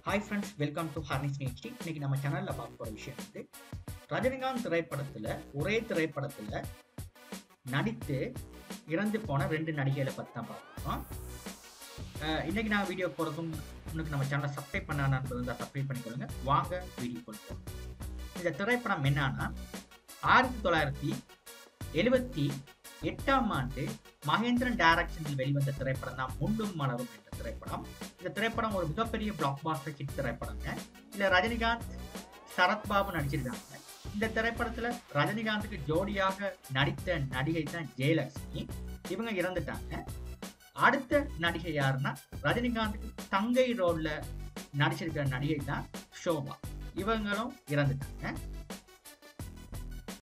hi friends welcome to ஹர்னிஸ் நேச்டி இன்னைக்கு நம்ம சேனல்ல பார்க்க போற விஷயம் வந்து ரஜினிகாந்த் திரைப்படத்துல ஒரே திரைப்படத்துல நடித்து இறந்து போன ரெண்டு நடிகைகளை பத்தி தான் பார்ப்போம் அஹ் இன்னைக்கு நான் வீடியோ போறதும் உங்களுக்கு நம்ம சேனலை சப்ஸ்கிரைப் பண்ண நண்பர் இருந்தால் சப்ஸ்கிரைப் பண்ணிக்கொள்ளுங்க வாங்க வீடியோ போகிறோம் இந்த திரைப்படம் என்னன்னா ஆயிரத்தி தொள்ளாயிரத்தி எழுபத்தி எட்டாம் ஆண்டு மகேந்திரன் டைரக்ஷனில் வெளிவந்த திரைப்படம் தான் முள்ளும் மலரும் என்ற திரைப்படம் இந்த திரைப்படம் ஒரு மிகப்பெரிய பிளாக் பாஸ்டர் ஹிட் திரைப்படங்க இதுல ரஜினிகாந்த் சரத்பாபு நடிச்சிருக்காங்க இந்த திரைப்படத்துல ரஜினிகாந்துக்கு ஜோடியாக நடித்த நடிகை தான் ஜெயலட்சுமி இவங்க இறந்துட்டாங்க அடுத்த நடிகை யாருன்னா ரஜினிகாந்துக்கு தங்கை ரோல்ல நடிச்சிருக்கிற நடிகை தான் ஷோபா இவங்களும் இறந்துட்டாங்க